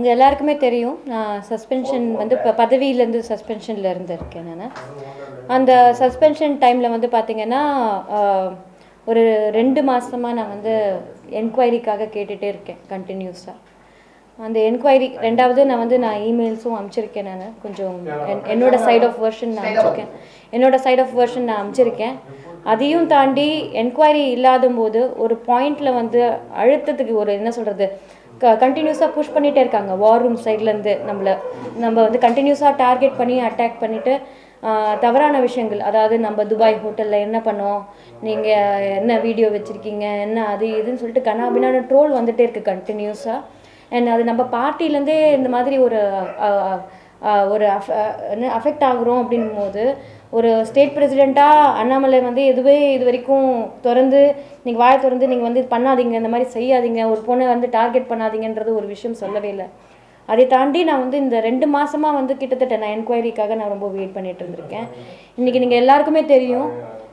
உங்கள் எல்லாருக்குமே தெரியும் நான் சஸ்பென்ஷன் வந்து இப்போ பதவியிலேருந்து சஸ்பென்ஷனில் இருந்திருக்கேன் நான் அந்த சஸ்பென்ஷன் டைமில் வந்து பார்த்தீங்கன்னா ஆஹ், ஒரு ரெண்டு மாதமாக நான் வந்து என்கொயரிக்காக கேட்டுகிட்டே இருக்கேன் கண்டினியூஸாக அந்த என்கொயரி ரெண்டாவது நான் வந்து நான் இமெயில்ஸும் அனுப்பிச்சிருக்கேன் நான் கொஞ்சம் என்- என்னோட சைட் ஆஃப் வெர்ஷன் நான் அனுப்பிச்சிருக்கேன் என்னோட சைட் ஆஃப் வெர்ஷன் நான் அனுப்பிச்சிருக்கேன் அதையும் தாண்டி என்கொயரி இல்லாத போது ஒரு பாயிண்ட்ல வந்து அழுத்தத்துக்கு ஒரு என்ன சொல்கிறது க கண்டினியூஸாக புஷ் பண்ணிகிட்டே இருக்காங்க வார் ரூம் சைட்லேருந்து நம்மளை நம்ம வந்து கண்டினியூஸாக டார்கெட் பண்ணி அட்டாக் பண்ணிவிட்டு தவறான விஷயங்கள் அதாவது நம்ம துபாய் ஹோட்டலில் என்ன பண்ணோம் நீங்கள் என்ன வீடியோ வச்சுருக்கீங்க என்ன அது இதுன்னு சொல்லிட்டு கண்ணாபின்னான ட்ரோல் வந்துட்டே இருக்குது கண்டினியூஸாக அண்ட் அது நம்ம பார்ட்டிலேருந்தே இந்த மாதிரி ஒரு அஹ், அஹ், ஒரு அஃபெக்ட் ஆகுறோம் அப்படின்னும் போது ஒரு ஸ்டேட் பிரசிடெண்ட்டாக அண்ணாமலை வந்து எதுவே இது வரைக்கும் திறந்து நீங்கள் வாயை திறந்து நீங்கள் வந்து இது பண்ணாதீங்க இந்த மாதிரி செய்யாதீங்க ஒரு பொண்ணை வந்து டார்கெட் பண்ணாதீங்கன்றது ஒரு விஷயம் சொல்லவே இல்லை அதை தாண்டி நான் வந்து இந்த ரெண்டு மாசமா வந்து கிட்டத்தட்ட நான் என்கொயரிக்காக நான் ரொம்ப வெயிட் பண்ணிட்டு இருந்திருக்கேன் இன்னைக்கு நீங்கள் எல்லாருக்குமே தெரியும்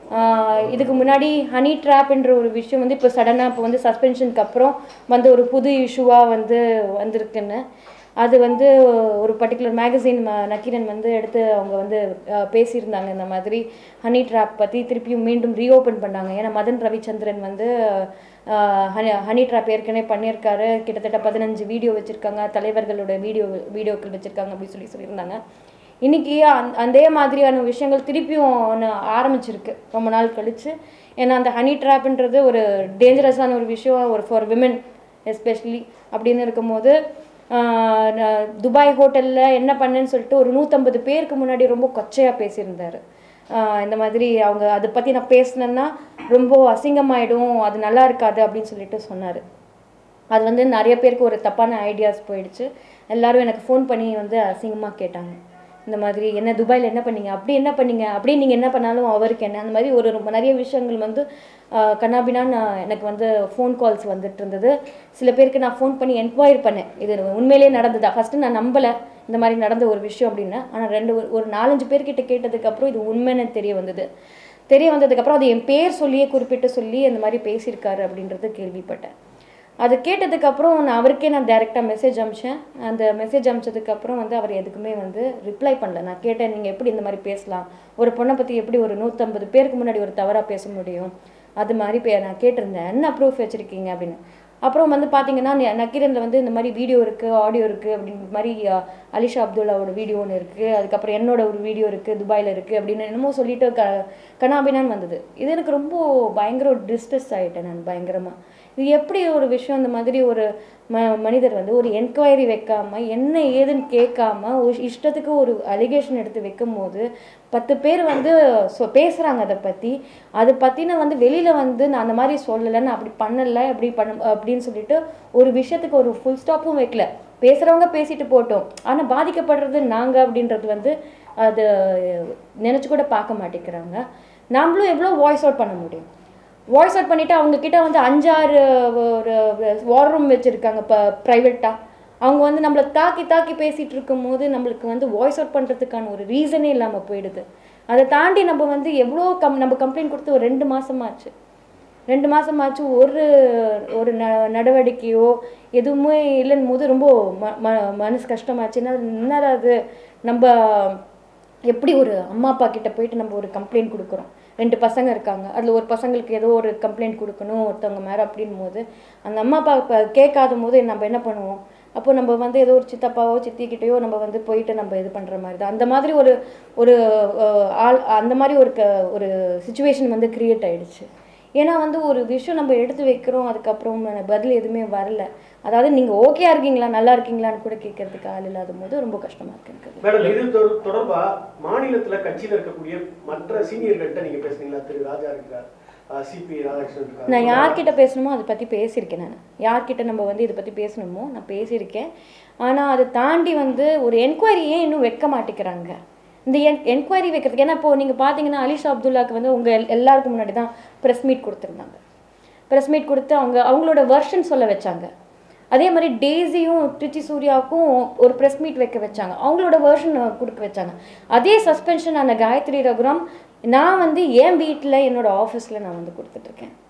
ஆஹ் இதுக்கு முன்னாடி ஹனி ட்ராப்ன்ற ஒரு விஷயம் வந்து இப்போ சடனாக இப்போ வந்து சஸ்பென்ஷனுக்கு அப்புறம் வந்து ஒரு புது இஷ்யூவாக வந்து வந்திருக்குன்னு அது வந்து ஒரு பர்டிகுலர் மேகசின் நக்கீரன் வந்து எடுத்து அவங்க வந்து ஆஹ் பேசியிருந்தாங்க இந்த மாதிரி ஹனி ட்ராப் பற்றி திருப்பியும் மீண்டும் ரீஓப்பன் பண்ணாங்க ஏன்னா மதன் ரவிச்சந்திரன் வந்து ஆஹ் ஹனி ஹனி ட்ராப் ஏற்கனவே பண்ணியிருக்காரு கிட்டத்தட்ட பதினஞ்சு வீடியோ வச்சுருக்காங்க தலைவர்களோட வீடியோ வீடியோக்கள் வச்சுருக்காங்க அப்படின்னு சொல்லி சொல்லியிருந்தாங்க இன்னைக்கு அந்த அதே மாதிரியான விஷயங்கள் திருப்பியும் ஒன்று ஆரம்பிச்சிருக்கு ரொம்ப நாள் கழிச்சு ஏன்னா அந்த ஹனி ட்ராப்ன்றது ஒரு டேஞ்சரஸான ஒரு விஷயம் ஒரு ஃபார் விமன் எஸ்பெஷலி அப்படின்னு இருக்கும்போது ஆஹ் நான் துபாய் ஹோட்டலில் என்ன பண்ணேன்னு சொல்லிட்டு ஒரு நூற்றம்பது பேருக்கு முன்னாடி ரொம்ப கொச்சையாக பேசியிருந்தாரு ஆஹ் இந்த மாதிரி அவங்க அதை பற்றி நான் பேசினேன்னா ரொம்ப அசிங்கமாயிடும் அது நல்லா இருக்காது அப்படின்னு சொல்லிட்டு சொன்னார் அது வந்து நிறைய பேருக்கு ஒரு தப்பான ஐடியாஸ் போயிடுச்சு எல்லாரும் எனக்கு ஃபோன் பண்ணி வந்து அசிங்கமாக கேட்டாங்க இந்த மாதிரி என்ன துபாயில் என்ன பண்ணீங்க அப்படி என்ன பண்ணீங்க அப்படி நீங்கள் என்ன பண்ணாலும் அவருக்கு என்ன அந்த மாதிரி ஒரு ரொம்ப நிறைய விஷயங்கள் வந்து ஆஹ் கண்ணாபின்னான்னு நான் எனக்கு வந்து ஃபோன் கால்ஸ் வந்துட்டு இருந்தது சில பேருக்கு நான் ஃபோன் பண்ணி என்கொயரி பண்ணேன் இது உண்மையிலேயே நடந்ததா ஃபஸ்ட்டு நான் நம்பலை இந்த மாதிரி நடந்த ஒரு விஷயம் அப்படின்னு ஆனால் ரெண்டு ஒரு- ஒரு நாலஞ்சு பேர்கிட்ட கேட்டதுக்கப்புறம் இது உண்மைன்னு தெரிய வந்தது தெரிய வந்ததுக்கப்புறம் அது என் பேர் சொல்லியே குறிப்பிட்டு சொல்லி அந்த மாதிரி பேசியிருக்காரு அப்படின்றது கேள்விப்பட்டேன் அது கேட்டதுக்கப்புறம் நான் அவருக்கே நான் டைரெக்டாக மெசேஜ் அனுப்பிச்சேன் அந்த மெசேஜ் அனுப்பிச்சதுக்கப்புறம் வந்து அவர் எதுக்குமே வந்து ரிப்ளை பண்ணல நான் கேட்டேன் நீங்கள் எப்படி இந்த மாதிரி பேசலாம் ஒரு பொண்ணை பற்றி எப்படி ஒரு நூற்றம்பது பேருக்கு முன்னாடி ஒரு தவறாக பேச முடியும் அது மாதிரி பே நான் கேட்டிருந்தேன் என்ன ப்ரூஃப் வச்சுருக்கீங்க அப்படின்னு அப்புறம் வந்து பார்த்தீங்கன்னா ந- நக்கீரனில் வந்து இந்த மாதிரி வீடியோ இருக்குது ஆடியோ இருக்குது அப்படின்ற மாதிரி அஹ், அலிஷா அப்துல்லாவோட வீடியோ ஒன்று இருக்குது அதுக்கப்புறம் என்னோட ஒரு வீடியோ இருக்குது துபாயில் இருக்குது அப்படின்னு என்னமோ சொல்லிட்டு க கனாபினான்னு வந்தது இது எனக்கு ரொம்ப பயங்கர ஒரு டிஸ்ட்ரெஸ் ஆகிட்டேன் நான் பயங்கரமாக இது எப்படி ஒரு விஷயம் இந்த மாதிரி ஒரு ம மனிதர் வந்து ஒரு என்கொயரி வைக்காம என்ன ஏதுன்னு கேட்காம ஒரு இஷ்டத்துக்கு ஒரு அலிகேஷன் எடுத்து வைக்கும் போது பத்து பேர் வந்து சொ பேசுகிறாங்க அதை பற்றி அதை பற்றின வந்து வெளியில் வந்து நான் அந்த மாதிரி சொல்லலை நான் அப்படி பண்ணலை அப்படி பண்ண அப்படின்னு சொல்லிட்டு ஒரு விஷயத்துக்கு ஒரு ஃபுல் ஸ்டாப்பும் வைக்கல பேசுகிறவங்க பேசிட்டு போட்டோம் ஆனால் பாதிக்கப்படுறது நாங்கள் அப்படின்றது வந்து அது நினச்சி கூட பார்க்க மாட்டேங்கிறாங்க நாமளும் எவ்வளோ வாய்ஸ் அவுட் பண்ண முடியும் வாய்ஸ் அவுட் பண்ணிவிட்டு அவங்க கிட்ட வந்து அஞ்சாறு ஒரு வார் ரூம் வச்சுருக்காங்க இப்போ ப்ரைவேட்டாக அவங்க வந்து நம்மளை தாக்கி தாக்கி பேசிகிட்டு இருக்கும்போது நம்மளுக்கு வந்து வாய்ஸ் அவுட் பண்ணுறதுக்கான ஒரு ரீசனே இல்லாமல் போயிடுது அதை தாண்டி நம்ம வந்து எவ்வளோ கம் நம்ம கம்ப்ளைண்ட் கொடுத்து ஒரு ரெண்டு மாதமாச்சு ரெண்டு மாதமாச்சு ஒரு ஒரு ந நடவடிக்கையோ எதுவுமே இல்லைன்னு போது ரொம்ப ம ம மனசு கஷ்டமாச்சு என்ன என்னடா அது நம்ம எப்படி ஒரு அம்மா அப்பா கிட்ட போயிட்டு நம்ம ஒரு கம்ப்ளைண்ட் கொடுக்குறோம் ரெண்டு பசங்க இருக்காங்க அதில் ஒரு பசங்களுக்கு ஏதோ ஒரு கம்ப்ளைண்ட் கொடுக்கணும் ஒருத்தவங்க மேலே அப்படின் போது அந்த அம்மா அப்பா இப்போ கேட்காத போது நம்ம என்ன பண்ணுவோம் அப்போ நம்ம வந்து ஏதோ ஒரு சித்தப்பாவோ சித்திக்கிட்டேயோ நம்ம வந்து போயிட்டு நம்ம இது பண்ணுற மாதிரி தான் அந்த மாதிரி ஒரு ஒரு அஹ், ஆள் அந்த மாதிரி ஒரு க ஒரு சுச்சுவேஷன் வந்து க்ரியேட் ஆயிடுச்சு ஏன்னா வந்து ஒரு விஷயம் நம்ம எடுத்து வைக்கிறோம் அதுக்கப்புறம் பதில் எதுவுமே வரல அதாவது நீங்கள் ஓகேயா இருக்கீங்களா நல்லா இருக்கீங்களான்னு கூட கேட்கறதுக்கு ஆள் இல்லாத போது ரொம்ப கஷ்டமா இருக்கு எனக்கு அது. மேடம் இது தொ- தொடர்பா மாநிலத்துல கட்சியில இருக்கக்கூடிய மற்ற சீனியர்கள்ட்ட நீங்க பேசுனீங்களா திரு ராஜா இருக்கிறார் சிபி ராதாகிருஷ்ணன் இருக்கார் நான் யார்கிட்ட பேசணுமோ அதை பற்றி பேசியிருக்கேன் நான் யார்கிட்ட நம்ம வந்து இதை பற்றி பேசணுமோ நான் பேசியிருக்கேன் ஆனால் அதை தாண்டி வந்து ஒரு என்கொயரி ஏன் இன்னும் வைக்க மாட்டேங்கிறாங்க இந்த என் என்கொயரி வைக்கிறதுக்கு ஏன்னா இப்போ நீங்கள் பார்த்தீங்கன்னா அலிஷா அப்துல்லாக்கு வந்து உங்கள் எல்லாருக்கும் முன்னாடி தான் ப்ரெஸ் மீட் கொடுத்துருந்தாங்க ப்ரெஸ் மீட் கொடுத்து அவங்க அவங்களோட வெர்ஷன் சொல்ல வச்சாங்க அதே மாதிரி டேஸியும் திருச்சி சூர்யாவுக்கும் ஒரு ப்ரெஸ் மீட் வைக்க வச்சாங்க அவங்களோட வெர்ஷன் கொடுக்க வச்சாங்க அதே சஸ்பென்ஷன் ஆன காயத்ரி ரகுராம் நான் வந்து என் வீட்டில் என்னோட ஆஃபீஸில் நான் வந்து கொடுத்துட்ருக்கேன்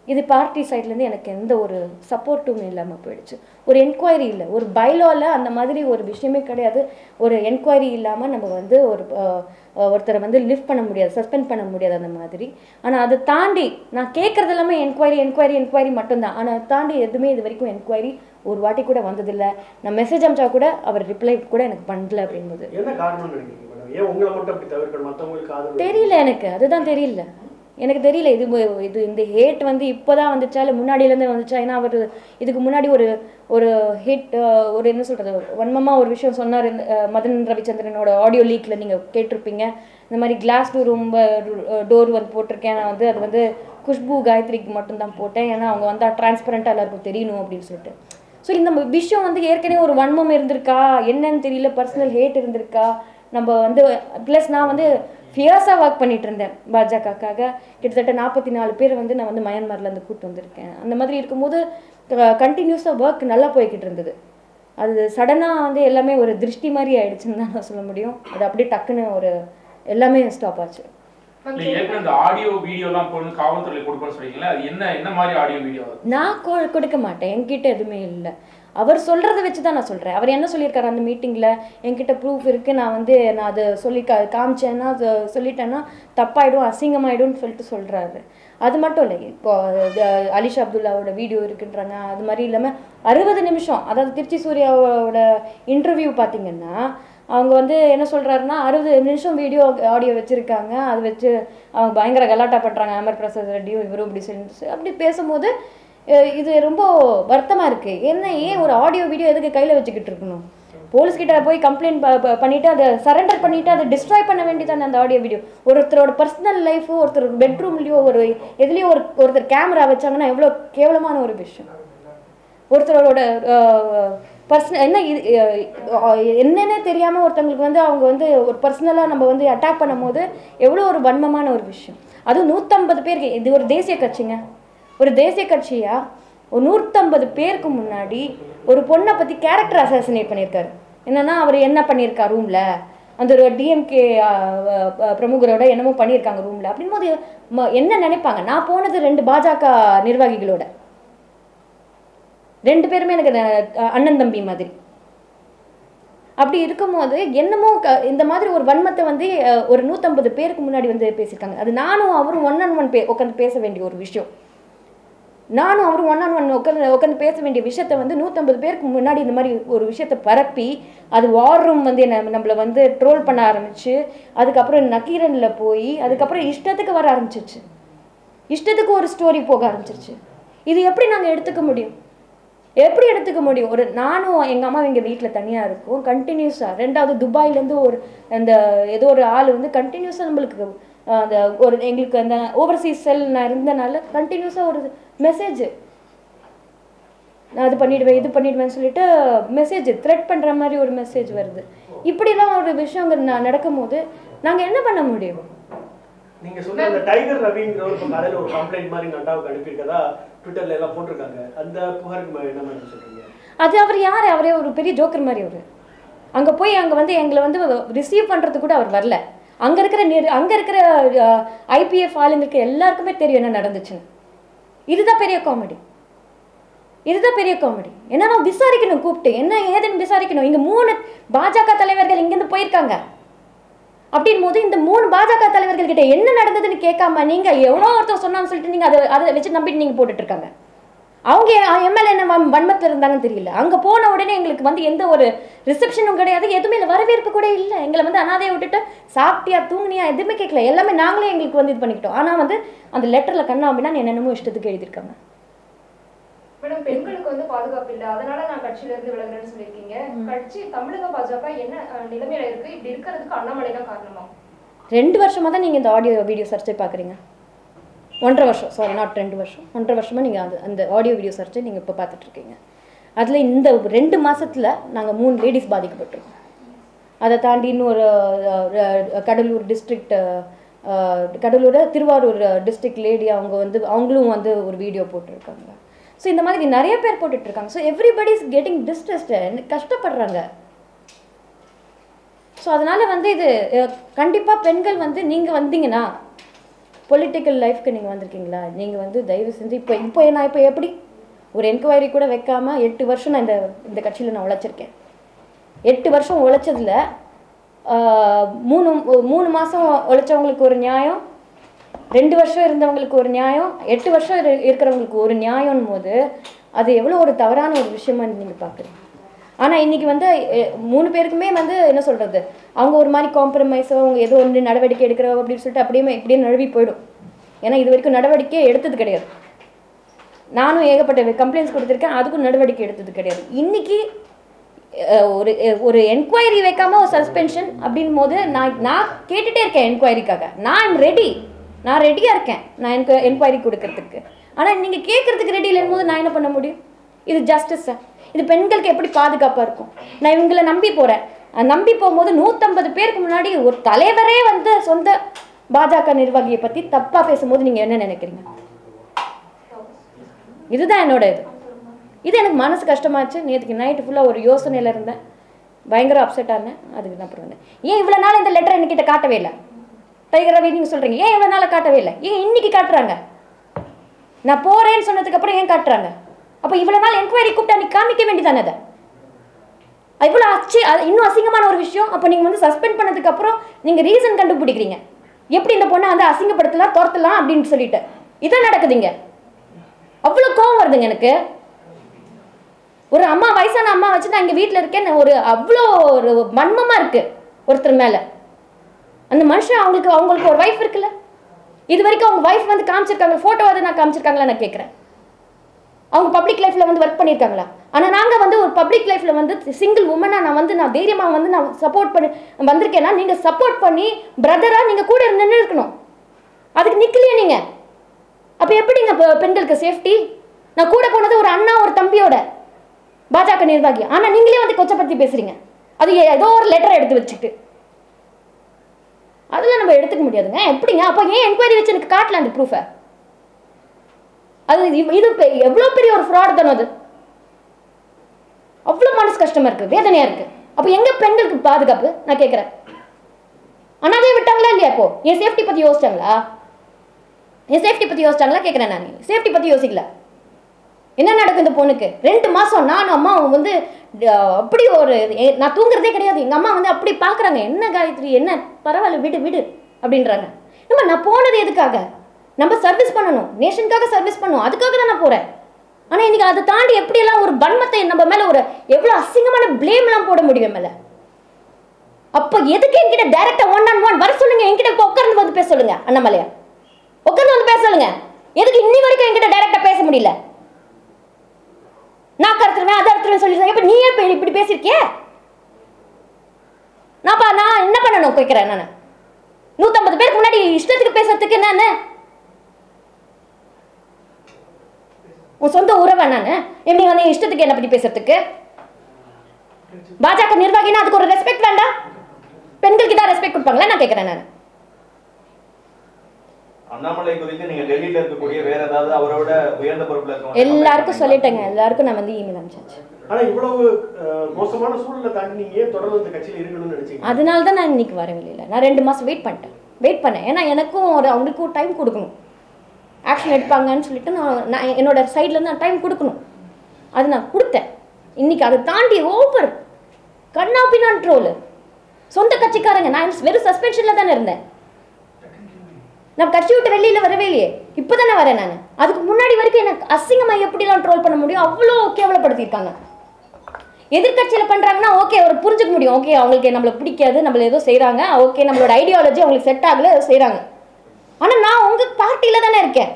இது பார்ட்டி சைட்லேருந்து எனக்கு எந்த ஒரு சப்போர்ட்டும் இல்லாமல் போயிடுச்சு ஒரு என்கொயரி இல்லை ஒரு பைலாவில் அந்த மாதிரி ஒரு விஷயமே கிடையாது ஒரு என்கொயரி இல்லாமல் நம்ம வந்து ஒரு அஹ், அஹ், ஒருத்தரை வந்து லிஃப்ட் பண்ண முடியாது சஸ்பெண்ட் பண்ண முடியாது அந்த மாதிரி ஆனால் அதை தாண்டி நான் கேட்குறது எல்லாமே என்கொயரி என்கொயரி என்கொயரி மட்டும்தான் ஆனால் தாண்டி எதுவுமே இது வரைக்கும் என்கொயரி ஒரு வாட்டி கூட வந்ததில்லை நான் மெசேஜ் அனுப்பிச்சா கூட அவர் ரிப்ளை கூட எனக்கு பண்ணல அப்படின்போது என்ன காரணம்னு நினைக்கிறீங்க மேடம் ஏன் உங்களை மட்டும் அப்படி தவிர்க்கணும் மற்றவங்களுக்கு ஆதரவு தெரியல எனக்கு அதுதான் தெரியல எனக்கு தெரியல இது மு- இது இந்த ஹேட் வந்து இப்போதான் வந்துச்சா இல்லை முன்னாடியிலேருந்து வந்துச்சா ஏன்னா அவர் இதுக்கு முன்னாடி ஒரு ஒரு ஹிட் ஒரு என்ன சொல்கிறது வன்மமாக ஒரு விஷயம் சொன்னார் இந்த, அஹ், மதன் ரவிச்சந்திரனோட ஆடியோ லீக்கில் நீங்கள் கேட்டிருப்பீங்க இந்த மாதிரி கிளாஸ் டோர் ரொம்ப டோர் வந்து போட்டிருக்கேன் நான் வந்து அது வந்து குஷ்பு காயத்ரிக்கு மட்டும்தான் போட்டேன் ஏன்னா அவங்க வந்தால் டிரான்ஸ்பரண்ட்டாக எல்லாருக்கும் தெரியணும் அப்படின்னு சொல்லிட்டு ஸோ இந்த ம- விஷயம் வந்து ஏற்கனவே ஒரு வன்மம் இருந்திருக்கா என்னன்னு தெரியல பர்சனல் ஹேட் இருந்திருக்கா நம்ம வந்து ப்ளஸ் நான் வந்து ஃபியர்ஸாக ஒர்க் பண்ணிட்டு இருந்தேன் பாஜகக்காக கிட்டத்தட்ட நாற்பத்தி நாலு பேர் வந்து நான் வந்து மயன்மார்லேருந்து கூட்டு வந்திருக்கேன் அந்த மாதிரி இருக்கும்போது கண்டினியூஸாக ஒர்க் நல்லா போய்கிட்டு இருந்தது அது சடனாக வந்து எல்லாமே ஒரு திருஷ்டி மாதிரி ஆயிடுச்சுன்னு தான் நான் சொல்ல முடியும் அது அப்படியே டக்குன்னு ஒரு எல்லாமே ஸ்டாப் ஆச்சு இல்ல ஏற்கனவே இந்த ஆடியோ வீடியோலாம் போட்டு காவல்துறையில கொடுப்பேன்னு சொல்றீங்களா அது என்ன என்ன மாதிரி ஆடியோ வீடியோ நான் கொ- கொடுக்க மாட்டேன் என்கிட்ட எதுவுமே இல்லை அவர் சொல்கிறத வச்சு தான் நான் சொல்கிறேன் அவர் என்ன சொல்லியிருக்காரு அந்த மீட்டிங்கில் என்கிட்ட ப்ரூஃப் இருக்குது நான் வந்து நான் அதை சொல்லி கா காமிச்சேன்னா அது சொல்லிட்டேன்னா தப்பாயிடும் அசிங்கமாயிடும்னு சொல்லிட்டு சொல்கிறாரு அது மட்டும் இல்லை இப்போ இது அலிஷா அப்துல்லாவோட வீடியோ இருக்குன்றாங்க அது மாதிரி இல்லாமல் அறுபது நிமிஷம் அதாவது திருச்சி சூர்யாவோட இன்டர்வியூ பார்த்தீங்கன்னா அவங்க வந்து என்ன சொல்கிறாருன்னா அறுபது நிமிஷம் வீடியோ ஆடியோ வச்சுருக்காங்க அதை வச்சு அவங்க பயங்கர கலாட்டா பண்ணுறாங்க அமர் பிரசாத் ரெட்டியும் இவரும் இப்படி சொல்லி அப்படி பேசும்போது அஹ் இது ரொம்ப வருத்தமாக இருக்குது என்ன ஏன் ஒரு ஆடியோ வீடியோ எதுக்கு கையில் வச்சுக்கிட்டு இருக்கணும் போலீஸ் கிட்ட போய் கம்ப்ளைண்ட் பண்ணிட்டு அதை சரண்டர் பண்ணிட்டு அதை டிஸ்ட்ராய் பண்ண வேண்டியதானே அந்த ஆடியோ வீடியோ ஒருத்தரோட பர்சனல் லைஃபோ ஒருத்தர் பெட்ரூம்லேயோ ஒரு எதுலேயோ ஒரு ஒருத்தர் கேமரா வச்சாங்கன்னா எவ்வளோ கேவலமான ஒரு விஷயம் ஒருத்தரோட பர்சனல் என்ன இது அஹ், என்னன்னே தெரியாமல் ஒருத்தவங்களுக்கு வந்து அவங்க வந்து ஒரு பர்சனலாக நம்ம வந்து அட்டாக் பண்ணும்போது எவ்வளோ ஒரு வன்மமான ஒரு விஷயம் அதுவும் நூற்றம்பது பேருக்கு இது ஒரு தேசிய கட்சிங்க ஒரு தேசிய கட்சியா ஒரு நூற்றம்பது பேருக்கு முன்னாடி ஒரு பொண்ணை பற்றி கேரக்டர் அசாசினேட் பண்ணியிருக்காரு என்னன்னா அவர் என்ன பண்ணியிருக்கார் ரூமில் அந்த ஒரு டிஎம்கே பிரமுகரோட என்னமோ பண்ணியிருக்காங்க ரூமில் அப்படின்போது ம- என்ன நினைப்பாங்க நான் போனது ரெண்டு பாஜக நிர்வாகிகளோட ரெண்டு பேருமே எனக்கு அஹ், அண்ணன் தம்பி மாதிரி அப்படி இருக்கும்போது என்னமோ க- இந்த மாதிரி ஒரு வன்மத்தை வந்து அஹ், ஒரு நூற்றம்பது பேருக்கு முன்னாடி வந்து பேசியிருக்காங்க அது நானும் அவரும் ஒன் அண்ட் ஒன் பே உட்காந்து பேச வேண்டிய ஒரு விஷயம் நானும் அவரும் ஒன் ஆன் ஒன் உட்காந்து உட்காந்து பேச வேண்டிய விஷயத்த வந்து நூற்றம்பது பேருக்கு முன்னாடி இந்த மாதிரி ஒரு விஷயத்த பரப்பி அது வார் ரூம் வந்து என்ன நம்மளை வந்து ட்ரோல் பண்ண ஆரம்பிச்சு அதுக்கப்புறம் நக்கீரனில் போய் அதுக்கப்புறம் இஷ்டத்துக்கு வர ஆரம்பிச்சிருச்சு இஷ்டத்துக்கு ஒரு ஸ்டோரி போக ஆரம்பிச்சிருச்சு இது எப்படி நாங்கள் எடுத்துக்க முடியும் எப்படி எடுத்துக்க முடியும் ஒரு நானும் எங்கள் அம்மா எங்கள் வீட்டில் தனியாக இருக்கும் கண்டினியூஸாக ரெண்டாவது துபாயிலேருந்து ஒரு அந்த ஏதோ ஒரு ஆள் வந்து கண்டினியூஸாக நம்மளுக்கு அஹ், அந்த ஒரு எங்களுக்கு அந்த ஓவர்சீஸ் செல் நான் இருந்தனால கண்டினியூஸாக ஒரு மெசேஜ் நான் அது பண்ணிடுவேன் இது பண்ணிடுவேன்னு சொல்லிட்டு மெசேஜ் த்ரெட் பண்ணுற மாதிரி ஒரு மெசேஜ் வருது இப்படிலாம் ஒரு விஷயம் ந- நடக்கும்போது நாங்கள் என்ன பண்ண முடியும் நீங்க சொல்ற அந்த டைகர் ரவிங்கிற ஒரு கடையில ஒரு கம்ப்ளைண்ட் மாதிரி நட்டாவுக்கு அனுப்பியிருக்கதா ட்விட்டர்ல எல்லாம் போட்டிருக்காங்க அந்த புகாருக்கு ம- என்ன மாதிரி சொல்றீங்க அது அவர் யார் அவரே ஒரு பெரிய ஜோக்கர் மாதிரி அவர் அங்கே போய் அங்கே வந்து எங்களை வந்து ரிசீவ் பண்ணுறது கூட அவர் வரல அங்கே இருக்கிற நிர் அங்கே இருக்கிற ஐபிஎஃப் ஆளுங்களுக்கு எல்லாருக்குமே தெரியும் என்ன நடந்துச்சுன்னு இதுதான் பெரிய காமெடி இதுதான் பெரிய காமெடி என்னன்னா விசாரிக்கணும் கூப்பிட்டு என்ன ஏதுன்னு விசாரிக்கணும் இங்கே மூணு பாஜக தலைவர்கள் இங்கேருந்து போயிருக்காங்க அப்படின் போது இந்த மூணு பாஜக தலைவர்கள் கிட்ட என்ன நடந்ததுன்னு கேட்காம நீங்க எவ்வளோ ஒருத்தர் சொன்னான்னு சொல்லிட்டு நீங்க அதை அதை வச்சு நம்பிட்டு நீங்க போட்டுட்டு இருக்காங்க அவங்க எம்எல்ஏ என்ன வன்- வன்மத்துல இருந்தாங்கன்னு தெரியல அங்க போன உடனே எங்களுக்கு வந்து எந்த ஒரு ரிசப்ஷனும் கிடையாது எதுவுமே இல்லை வரவேற்பு கூட இல்லை எங்களை வந்து அனாதையை விட்டுட்டு சாப்பிட்டியா தூங்குனியா எதுவுமே கேட்கல எல்லாமே நாங்களே எங்களுக்கு வந்து இது பண்ணிக்கிட்டோம் ஆனா வந்து அந்த லெட்டர்ல கண்ணா அப்படின்னா என்னென்னமோ இஷ்டத்துக்கு எழுதியிருக்காங்க மேடம் பெண்களுக்கு வந்து பாதுகாப்பு இல்லை அதனால நான் கட்சியில இருந்து விலகுறேன்னு சொல்லியிருக்கீங்க கட்சி தமிழக பாஜக என்ன அஹ், நிலைமையில இருக்கு இப்படி இருக்கிறதுக்கு அண்ணாமலை தான் காரணமா ரெண்டு வருஷமா தான் நீங்க இந்த ஆடியோ வீடியோ சர்ச்சை பார்க்குறீங்க ஒன்றரை வருஷம் சாரி நாட் ரெண்டு வருஷம் ஒன்றரை வருஷமா நீங்க அந்த அந்த ஆடியோ வீடியோ சர்ச்சை நீங்க இப்போ பார்த்துட்டு இருக்கீங்க அதுல இந்த ரெண்டு மாசத்துல நாங்க மூணு லேடிஸ் பாதிக்கப்பட்டிருக்கோம் அதை தாண்டி இன்னொரு அஹ், அஹ், Cuddalore district Cuddalore Thiruvarur district lady அவங்க வந்து அவங்களும் வந்து ஒரு வீடியோ போட்டிருக்காங்க ஸோ இந்த மாதிரி நிறைய பேர் போட்டுட்டு இருக்காங்க so everybody is getting distressed கஷ்டப்படுறாங்க ஸோ அதனால வந்து இது அஹ், கண்டிப்பா பெண்கள் வந்து நீங்க வந்தீங்கன்னா பொலிட்டிக்கல் லைஃப்க்கு நீங்கள் வந்திருக்கீங்களா நீங்கள் வந்து தயவு செஞ்சு இப்போ இப்போ நான் இப்போ எப்படி ஒரு என்கொயரி கூட வைக்காம எட்டு வருஷம் நான் இந்த இந்த கட்சியில் நான் உழைச்சிருக்கேன் எட்டு வருஷம் உழைச்சதுல ஆஹ், மூணு மூணு மாதம் உழைச்சவங்களுக்கு ஒரு நியாயம் ரெண்டு வருஷம் இருந்தவங்களுக்கு ஒரு நியாயம் எட்டு வருஷம் இரு- இருக்கிறவங்களுக்கு ஒரு நியாயம்னு போது அது எவ்வளோ ஒரு தவறான ஒரு விஷயமா நீங்கள் பார்க்குறீங்க ஆனால் இன்னைக்கு வந்து எ- மூணு பேருக்குமே வந்து என்ன சொல்கிறது அவங்க ஒரு மாதிரி காம்ப்ரமைஸோ அவங்க ஏதோ ஒன்று நடவடிக்கை எடுக்கிறோம் அப்படின்னு சொல்லிட்டு அப்படியே இப்படியே நழுவி போயிடும் ஏன்னா இது வரைக்கும் நடவடிக்கை எடுத்தது கிடையாது நானும் ஏகப்பட்ட கம்ப்ளைண்ட்ஸ் கொடுத்துருக்கேன் அதுக்கும் நடவடிக்கை எடுத்தது கிடையாது இன்னைக்கு அஹ், ஒரு அஹ், ஒரு என்கொயரி வைக்காம ஒரு சஸ்பென்ஷன் அப்படின் போது நான் நான் கேட்டுட்டே இருக்கேன் என்கொயரிக்காக நான் ரெடி நான் ரெடியாக இருக்கேன் நான் எனக்கு என்கொயரி கொடுக்கறதுக்கு ஆனால் நீங்கள் கேட்கறதுக்கு ரெடி இல்லைன்னு போது நான் என்ன பண்ண முடியும் இது ஜஸ்டிஸா இது பெண்களுக்கு எப்படி பாதுகாப்பாக இருக்கும் நான் இவங்களை நம்பி போகிறேன் நம்பி போகும்போது நூற்றம்பது பேருக்கு முன்னாடி ஒரு தலைவரே வந்து சொந்த பாஜக நிர்வாகியை பற்றி தப்பாக பேசும்போது நீங்கள் என்ன நினைக்கிறீங்க இதுதான் என்னோட இது இது எனக்கு மனசு கஷ்டமாச்சு நேற்றுக்கு நைட்டு ஃபுல்லாக ஒரு யோசனையில் இருந்தேன் பயங்கர அப்செட் ஆனேன் அதுக்கு தான் அப்புறம் வந்தேன் ஏன் இவ்வளோ நாள் இந்த லெட்டர் என்கிட்ட காட்டவே இல்லை டைகர் ரவி நீங்கள் சொல்கிறீங்க ஏன் இவ்வளோ நாள் காட்டவே இல்லை ஏன் இன்னைக்கு காட்டுறாங்க நான் போகிறேன்னு சொன்னதுக்கு அப்புறம் ஏன் காட்டுறாங்க அப்போ இவ்வளோ நாள் என்கொயரி கூப்பிட்டு நீ காமிக்க வேண்டியதானே அதை இவ்வளோ அச்சு அது இன்னும் அசிங்கமான ஒரு விஷயம் அப்போ நீங்கள் வந்து சஸ்பெண்ட் பண்ணதுக்கு அப்புறம் நீங்கள் ரீசன் கண்டுபிடிக்கிறீங்க எப்படி இந்த பொண்ணை வந்து அசிங்கப்படுத்தலாம் துரத்தலாம் அப்படின்னு சொல்லிட்டு இதான் நடக்குதுங்க அவ்வளோ கோவம் வருதுங்க எனக்கு ஒரு அம்மா வயசான அம்மா வச்சு நான் இங்கே வீட்டில் இருக்கேன் ஒரு அவ்வளோ ஒரு மன்மமாக இருக்கு ஒருத்தர் மேலே அந்த மனுஷன் அவங்களுக்கு அவங்களுக்கு ஒரு வைஃப் இருக்குல்ல இது வரைக்கும் அவங்க வைஃப் வந்து காமிச்சிருக்காங்க ஃபோட்டோவாவது நான் காமிச்சிருக்காங்களா நான் கேட்குறேன் அவங்க பப்ளிக் லைஃப்பில் வந்து ஒர்க் பண்ணியிருக்காங்களா ஆனால் நாங்கள் வந்து ஒரு பப்ளிக் லைஃப்பில் வந்து சிங்கிள் உமனாக நான் வந்து நான் தைரியமாக வந்து நான் சப்போர்ட் பண்ணி வந்திருக்கேன்னா நீங்கள் சப்போர்ட் பண்ணி பிரதராக நீங்கள் கூட நின்று இருக்கணும் அதுக்கு நிற்கலையே நீங்கள் அப்போ எப்படிங்க பெ- பெண்களுக்கு சேஃப்டி நான் கூட போனது ஒரு அண்ணா ஒரு தம்பியோட பாஜக நிர்வாகி ஆனால் நீங்களே வந்து கொச்சப்படுத்தி பேசுறீங்க அது ஏதோ ஒரு லெட்டர் எடுத்து வச்சுக்கிட்டு அதெல்லாம் நம்ம எடுத்துக்க முடியாதுங்க எப்படிங்க அப்போ ஏன் என்கொயரி வச்சு எனக்கு காட்டல அந்த ப்ரூஃபை அது இது- இது பெ- எவ்வளோ பெரிய ஒரு ஃப்ராட் தானே அது அவ்வளோ மனசு கஷ்டமா இருக்கு வேதனையா இருக்கு அப்போ எங்க பெண்களுக்கு பாதுகாப்பு நான் கேட்குறேன் அனாதையை விட்டாங்களா இல்லையா அப்போ என் சேஃப்டி பத்தி யோசிச்சாங்களா என் சேஃப்டி பத்தி யோசிச்சாங்களா கேட்குறேன் நான் சேஃப்டி பத்தி யோசிக்கல என்ன நடக்கும் இந்த பொண்ணுக்கு ரெண்டு மாசம் நானும் அம்மாவும் வந்து அஹ், அப்படி ஒரு எ- நான் தூங்குறதே கிடையாது எங்க அம்மா வந்து அப்படி பார்க்கறாங்க என்ன காயத்ரி என்ன பரவாயில்ல விடு விடு அப்படின்றாங்க நம்ம நான் போனது எதுக்காக நம்ம சர்வீஸ் பண்ணணும் நேஷனுக்காக சர்வீஸ் பண்ணணும் அதுக்காக தான் நான் போறேன் ஆனா இன்னைக்கு அதை தாண்டி எப்படியெல்லாம் ஒரு பன்மத்தை நம்ம மேல ஒரு எவ்வளவு அசிங்கமான ப்ளேம்லாம் போட முடியும் என் மேல அப்போ எதுக்கு என்கிட்ட டைரக்டா ஒன் ஆன் ஒன் வர சொல்லுங்க என்கிட்ட இப்போ உட்கார்ந்து வந்து பேச சொல்லுங்க அண்ணாமலையா உட்கார்ந்து வந்து பேச சொல்லுங்க எதுக்கு இன்னி வரைக்கும் என்கிட்ட டைரக்டா பேச முடியல நான் கருத்துருவேன் அதை அறுத்துருவேன் சொல்லி இப்ப நீயே இப்ப இப்படி பேசியிருக்கியே நான்ப்பா நான் என்ன பண்ணணும் கேட்கிறேன் நான் நூத்தம்பது பேருக்கு முன்னாடி இஷ்டத்துக்கு பேசுறதுக்கு என்னன்னு உன் சொந்த உறவை நான் எப்படி வந்து இஷ்டத்துக்கு என்ன பத்தி பேசுறதுக்கு பாஜக நிர்வாகினா அதுக்கு ஒரு ரெஸ்பெக்ட் வேண்டாம் பெண்களுக்கு தான் ரெஸ்பெக்ட் கொடுப்பாங்களா நான் கேட்கிறேன் நான் அண்ணாமலை குறித்து நீங்க டெல்லியில இருக்கக்கூடிய வேற ஏதாவது அவரோட உயர்ந்த பொறுப்புல இருக்கவங்க எல்லாருக்கும் சொல்லிட்டேங்க எல்லாருக்கும் நான் வந்து இமெயில் அனுப்பிச்சாச்சு ஆனா இவ்வளவு அஹ், மோசமான சூழலை தாண்டி நீங்க ஏன் தொடர்ந்து இந்த கட்சியில இருக்கணும்னு நினைச்சீங்க அதனால தான் நான் இன்னைக்கு வரவே இல்லை நான் ரெண்டு மாதம் வெயிட் பண்ணிட்டேன் வெயிட் பண்ணேன் ஏன்னா எனக்கும் ஒரு அவங்களுக்கும் டைம் கொடுக்கணும் ஆக்ஷன் எடுப்பாங்கன்னு சொல்லிட்டு நான் நான் என்னோட சைட்லேருந்து நான் டைம் கொடுக்கணும் அது நான் கொடுத்தேன் இன்னைக்கு அதை தாண்டி ஓவர் கண்ணாப்பினான் ட்ரோல் சொந்த கட்சிக்காரங்க நான் வெறும் சஸ்பென்ஷனில் தானே இருந்தேன் நான் கட்சி விட்டு வெளியில் வரவே இல்லையே இப்போ தானே வரேன் நான் அதுக்கு முன்னாடி வரைக்கும் எனக்கு அசிங்கமாக எப்படிலாம் ட்ரோல் பண்ண முடியும் அவ்வளோ கேவலப்படுத்தியிருக்காங்க எதிர்க்கட்சியில் பண்ணுறாங்கன்னா ஓகே ஒரு புரிஞ்சுக்க முடியும் ஓகே அவங்களுக்கு நம்மளை பிடிக்காது நம்மள ஏதோ செய்கிறாங்க ஓகே நம்மளோட ஐடியாலஜி அவங்களுக்கு செட் ஆகல ஏதோ செய்கிறாங்க ஆனால் நான் உங்கள் பார்ட்டியில் தானே இருக்கேன்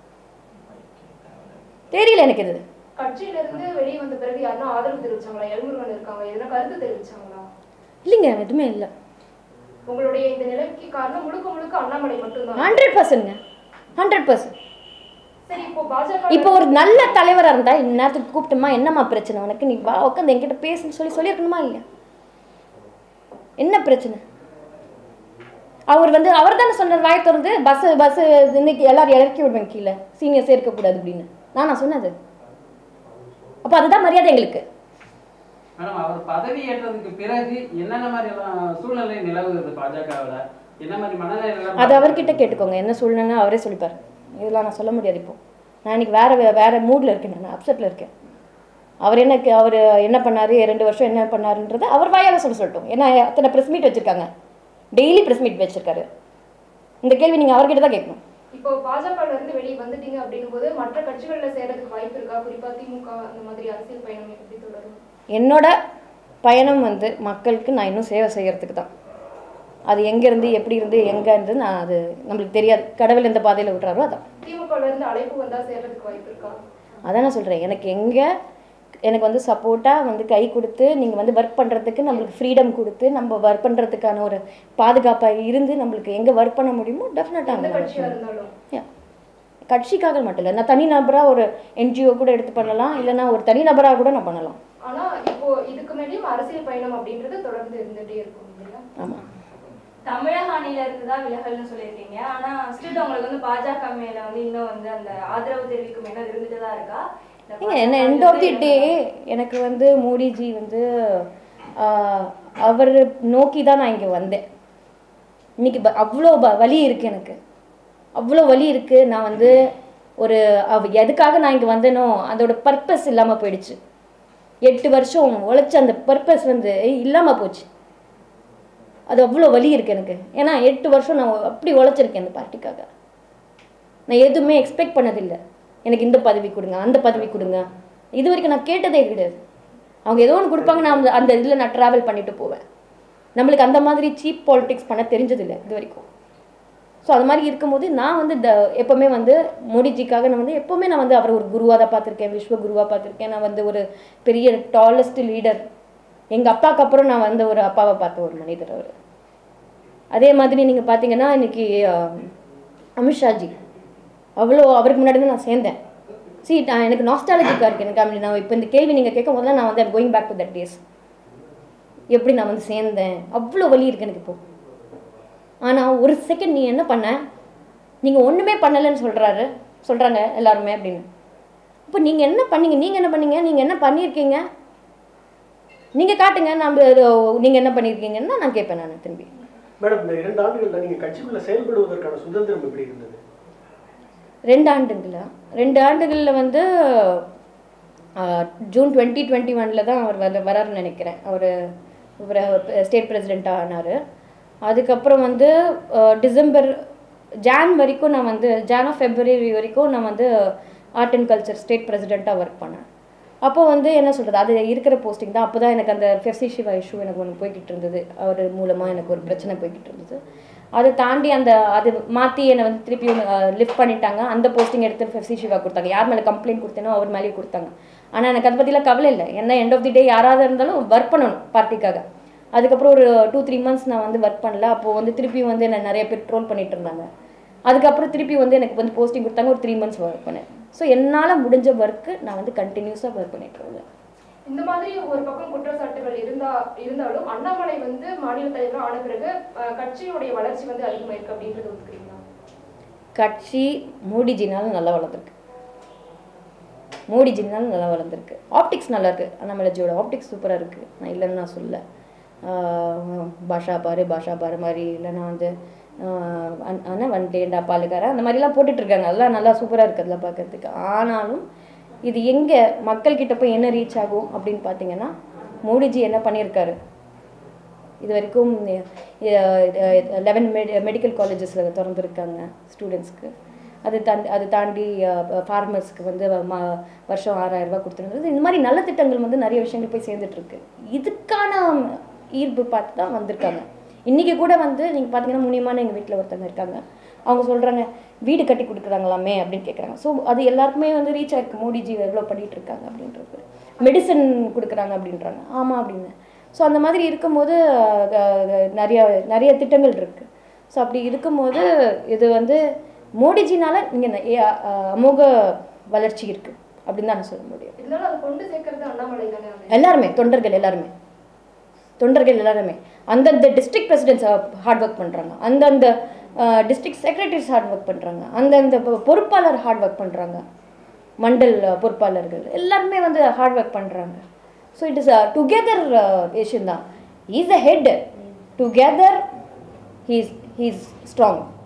தெரியல எனக்கு இது கட்சியில இருந்து வெளியே வந்த பிறகு யாருன்னா ஆதரவு தெரிவிச்சாங்களா எல்முருகன் இருக்காங்க எதனா கருத்து தெரிவிச்சாங்களா இல்லைங்க எதுவுமே இல்லை உங்களுடைய இந்த நிலைக்கு காரணம் முழுக்க முழுக்க அண்ணாமலை மட்டும்தான் ஹண்ட்ரட் பர்சன்ட்ங்க ஹண்ட்ரட் பர்சன்ட் சரி இப்போ பாஜக இப்போ ஒரு நல்ல தலைவராக இருந்தால் இந்நேரத்துக்கு கூப்பிட்டுமா என்னம்மா பிரச்சனை உனக்கு நீ வா உட்காந்து என்கிட்ட பேசுன்னு சொல்லி சொல்லியிருக்கணுமா இல்லையா என்ன பிரச்சனை அவர் வந்து அவர் தானே சொன்னார் வாய் திறந்து பஸ்ஸு பஸ்ஸு இன்னைக்கு எல்லாரும் இறக்கி விடுவேன் கீழே சீனியர்ஸே இருக்கக்கூடாது அப்படின்னு நான் நான் சொன்னது அப்போ அதுதான் மரியாதை எங்களுக்கு மேடம் அவர் பதவி ஏற்றதுக்கு பிறகு என்னென்ன மாதிரி எல்லாம் சூழ்நிலை நிலவுகிறது பாஜகவில் என்ன மாதிரி மனநிலை அது அவர்கிட்ட கேட்டுக்கோங்க என்ன சூழ்நிலை அவரே சொல்லிப்பார் இதெல்லாம் நான் சொல்ல முடியாது இப்போ நான் இன்னைக்கு வேற வே- வேற மூட்ல இருக்கேன் நான் அப்செட்ல இருக்கேன் அவர் எனக்கு அவர் என்ன பண்ணாரு ரெண்டு வருஷம் என்ன பண்ணாருன்றதை அவர் வாயால சொல்ல சொல்லட்டும் ஏன்னா அத்தனை ப்ரெஸ் மீட் வச்சிருக்காங்க டெய்லி ப்ரெஸ் மீட் வச்சிருக்காரு இந்த கேள்வி நீங்க அவர்கிட்ட தான் கேட்கணும் இப்போ பாஜகல இருந்து வெளியே வந்துட்டீங்க அப்படின்னும் போது மற்ற கட்சிகள்ல சேர்றதுக்கு வாய்ப்பு இருக்கா குறிப்பா திமுக அந்த மாதிரி அரசியல் பயணம் எப்படி தொடரும் என்னோட பயணம் வந்து மக்களுக்கு நான் இன்னும் சேவை செய்யறதுக்கு தான் அது எங்கேருந்து எப்படி இருந்து எங்கே இருந்து நான் அது நம்மளுக்கு தெரியாது கடவுள் எந்த பாதையில் விட்றாரோ அதான் திமுகல இருந்து அழைப்பு வந்தா சேர்றதுக்கு வாய்ப்பு இருக்கா அதான் நான் சொல்கிறேன் எனக்கு எங்கே எனக்கு வந்து சப்போர்ட்டாக வந்து கை கொடுத்து நீங்கள் வந்து ஒர்க் பண்ணுறதுக்கு நம்மளுக்கு ஃப்ரீடம் கொடுத்து நம்ம ஒர்க் பண்ணுறதுக்கான ஒரு பாதுகாப்பாக இருந்து நம்மளுக்கு எங்கே ஒர்க் பண்ண முடியுமோ எந்த டெஃபினட்டாக கட்சியா இருந்தாலும் கட்சிக்காக மட்டும் இல்லை நான் தனி நபராக ஒரு என்ஜிஓ கூட எடுத்து பண்ணலாம் இல்லைன்னா ஒரு தனி நபராக கூட நான் பண்ணலாம் ஆனா இப்போ இதுக்கு மேலேயும் அரசியல் பயணம் அப்படின்றது தொடர்ந்து இருந்துட்டே இருக்கும் இல்லையா ஆமாம் தமிழக அணியில இருந்து தான் விலகல்னு சொல்லியிருக்கீங்க ஆனா ஸ்டில் உங்களுக்கு வந்து பாஜக மேல வந்து இன்னும் வந்து அந்த ஆதரவு தெரிவிக்கும் எண்ணம் இருந்துட்டு தான் இருக்கா இல்ல ஏங்க என்ன பாஜக எண்ட் ஆஃப் தி வந்து டே எனக்கு வந்து மோடிஜி வந்து ஆஹ், அவர் நோக்கி தான் நான் இங்கே வந்தேன் இன்னைக்கு ப- அவ்வளோ ப வலி இருக்கு எனக்கு அவ்வளோ வலி இருக்கு நான் வந்து ஒரு அவ எதுக்காக நான் இங்கே வந்தேனோ அதோட பர்பஸ் இல்லாமல் போயிடுச்சு எட்டு வருஷம் உழைச்ச அந்த பர்பஸ் வந்து இல்லாமல் போச்சு அது அவ்வளோ வலி இருக்கு எனக்கு ஏன்னா எட்டு வருஷம் நான் அப்படி உழைச்சிருக்கேன் அந்த பார்ட்டிக்காக நான் எதுவுமே எக்ஸ்பெக்ட் பண்ணதில்லை எனக்கு இந்த பதவி கொடுங்க அந்த பதவி கொடுங்க இது வரைக்கும் நான் கேட்டதே கிடையாது அவங்க ஏதோ ஒன்று கொடுப்பாங்க நான் அந்த- அந்த இதில் நான் ட்ராவல் பண்ணிட்டு போவேன் நம்மளுக்கு அந்த மாதிரி சீப் பாலிடிக்ஸ் பண்ண தெரிஞ்சதில்லை இது வரைக்கும் ஸோ அது மாதிரி இருக்கும்போது நான் வந்து த எப்போவுமே வந்து மோடிஜிக்காக நான் வந்து எப்போவுமே நான் வந்து அவரை ஒரு குருவாக தான் பார்த்துருக்கேன் விஸ்வ குருவாக பார்த்துருக்கேன் நான் வந்து ஒரு பெரிய டாலஸ்ட் லீடர் எங்கள் அப்பாவுக்கு அப்புறம் நான் வந்து ஒரு அப்பாவை பார்த்த ஒரு மனிதர் அவர் அதே மாதிரி நீங்கள் பார்த்தீங்கன்னா இன்னைக்கு அஹ், அமித்ஷாஜி அவ்வளோ அவருக்கு முன்னாடி தான் நான் சேர்ந்தேன் சி நான் எனக்கு நாஸ்டாலஜிக்காக இருக்கு எனக்கு அப்படி நான் இப்போ இந்த கேள்வி நீங்கள் கேட்கும் போதெல்லாம் நான் வந்து going back to that days எப்படி நான் வந்து சேர்ந்தேன் அவ்வளோ வலி இருக்கு எனக்கு இப்போ ஆனால் ஒரு செகண்ட் நீ என்ன பண்ண நீங்கள் ஒன்றுமே பண்ணலைன்னு சொல்கிறாரு சொல்கிறாங்க எல்லாருமே அப்படின்னு இப்போ நீங்கள் என்ன பண்ணீங்க நீங்கள் என்ன பண்ணீங்க நீங்கள் என்ன பண்ணியிருக்கீங்க நீங்கள் காட்டுங்க நம்ம நீங்கள் என்ன பண்ணியிருக்கீங்கன்னா நான் கேட்பேன் நான் திரும்பி மேடம் இந்த இரண்டு ஆண்டுகள்ல நீங்க கட்சிக்குள்ள செயல்படுவதற்கான சுதந்திரம் எப்படி இருந்தது ரெண்டு ஆண்டுங்களா ரெண்டு ஆண்டுகளில் வந்து ஆஹ், ஜூன் டுவெண்ட்டி டுவெண்ட்டி ஒனில் தான் அவர் வர வராருன்னு நினைக்கிறேன் அவர் ஸ்டேட் பிரசிடெண்ட்டாக ஆனார் அதுக்கப்புறம் வந்து ஆஹ், டிசம்பர் ஜான் வரைக்கும் நான் வந்து ஜான் ஆஃப் ஃபெப்ரவரி வரைக்கும் நான் வந்து ஆர்ட் அண்ட் கல்ச்சர் ஸ்டேட் பிரசிடெண்ட்டாக ஒர்க் பண்ணேன் அப்போ வந்து என்ன சொல்கிறது அது இருக்கிற போஸ்டிங் தான் அப்போ தான் எனக்கு அந்த ஃபெஃப்சி சிவா இஷ்யூ எனக்கு ஒன்று போய்கிட்டு இருந்தது அவர் மூலமாக எனக்கு ஒரு பிரச்சனை போய்கிட்டு இருந்தது அதை தாண்டி அந்த அது மாற்றி என்னை வந்து திருப்பியும் லிஃப்ட் பண்ணிட்டாங்க அந்த போஸ்டிங் எடுத்து ஃபெஃப்சி சிவா கொடுத்தாங்க யார் மேலே கம்ப்ளைண்ட் கொடுத்தேனோ அவர் மேலேயும் கொடுத்தாங்க ஆனால் எனக்கு அதை பற்றிலாம் கவலை இல்லை என்ன எண்ட் ஆஃப் தி டே யாராவது இருந்தாலும் ஒர்க் பண்ணணும் பார்ட்டிக்காக அதுக்கப்புறம் ஒரு டூ த்ரீ மந்த்ஸ் நான் வந்து ஒர்க் பண்ணல அப்போது வந்து திருப்பியும் வந்து என்ன நிறைய பேர் ட்ரோல் பண்ணிட்டு இருந்தாங்க அதுக்கப்புறம் திருப்பி வந்து எனக்கு வந்து போஸ்டிங் கொடுத்தாங்க ஒரு த்ரீ மந்த்ஸ் ஒர்க் பண்ணேன் ஸோ என்னால் முடிஞ்ச ஒர்க்கு நான் வந்து கண்டினியூஸாக ஒர்க் பண்ணிட்டு இருந்தேன் இந்த மாதிரி ஒரு பக்கம் குற்றச்சாட்டுகள் இருந்தா இருந்தாலும் அண்ணாமலை வந்து மாநில தலைவர் ஆன பிறகு அஹ், கட்சியுடைய வளர்ச்சி வந்து அதிகமாயிருக்கு அப்படின்றது ஒத்துக்கிறீங்களா கட்சி மோடிஜினாலும் நல்லா வளர்ந்துருக்கு மோடிஜினாலும் நல்லா வளர்ந்துருக்கு ஆப்டிக்ஸ் நல்லா இருக்கு அண்ணாமலைஜியோட ஆப்டிக்ஸ் சூப்பராக இருக்குது நான் இல்லைன்னு நான் சொல்ல ஆஹ் பாஷா பாரு பாஷா பாரு மாதிரி இல்லைன்னா வந்து ஆஹ் அண்ணா அண்ணா வந்துட்டேன்டா பாலுக்கார அந்த மாதிரிலாம் போட்டுட்டு இருக்காங்க அதெல்லாம் நல்லா சூப்பராக இருக்குது அதெல்லாம் பார்க்கறதுக்கு ஆனாலும் இது எங்கே மக்கள்கிட்ட போய் என்ன ரீச் ஆகும் அப்படின்னு பார்த்தீங்கன்னா மோடிஜி என்ன பண்ணியிருக்காரு இது வரைக்கும் லெவன் மெடிக்கல் காலேஜஸில் திறந்துருக்காங்க ஸ்டூடெண்ட்ஸ்க்கு அது தாண்டி அது தாண்டி ஃபார்மர்ஸ்க்கு வந்து ம வருஷம் ஆறாயிரம் ரூபாய் கொடுத்துருந்தது இந்த மாதிரி நல்ல திட்டங்கள் வந்து நிறைய விஷயங்கள் போய் சேர்ந்துட்டு இருக்கு இதுக்கான ஈர்ப்பு பார்த்து தான் வந்திருக்காங்க இன்றைக்கி கூட வந்து நீங்கள் பார்த்தீங்கன்னா முனியமான எங்கள் வீட்டில் ஒருத்தவங்க இருக்காங்க அவங்க சொல்கிறாங்க வீடு கட்டி கொடுக்குறாங்களாமே அப்படின்னு கேட்குறாங்க ஸோ அது எல்லாருக்குமே வந்து ரீச் ஆயிருக்கு மோடிஜி எவ்வளோ பண்ணிட்டு இருக்காங்க அப்படின்றது மெடிசன் கொடுக்குறாங்க அப்படின்றாங்க ஆமாம் அப்படின்னு ஸோ அந்த மாதிரி இருக்கும்போது அஹ், அஹ், நிறைய நிறைய திட்டங்கள் இருக்குது ஸோ அப்படி இருக்கும்போது இது வந்து மோடிஜினால இங்கே அமோக வளர்ச்சி இருக்குது அப்படின்னு தான் நான் சொல்ல முடியும் இருந்தாலும் அதை கொண்டு சேர்க்கறது அண்ணாமலை தானே அது. எல்லாருமே தொண்டர்கள் எல்லாருமே தொண்டர்கள் எல்லாருமே அந்தந்த டிஸ்ட்ரிக்ட் பிரசிடென்ட்ஸ் ஹார்ட் ஒர்க் பண்ணுறாங்க அந்தந்த டிஸ்ட்ரிக்ட் செக்ரட்டரிஸ் ஹார்ட் ஒர்க் பண்ணுறாங்க அந்தந்த பொ- பொறுப்பாளர் ஹார்ட் ஒர்க் பண்ணுறாங்க மண்டல் அஹ், பொறுப்பாளர்கள் எல்லாருமே வந்து ஹார்ட் ஒர்க் பண்ணுறாங்க ஸோ இட் இஸ் டுகெதர் விஷயம் தான் is a head together he's he is strong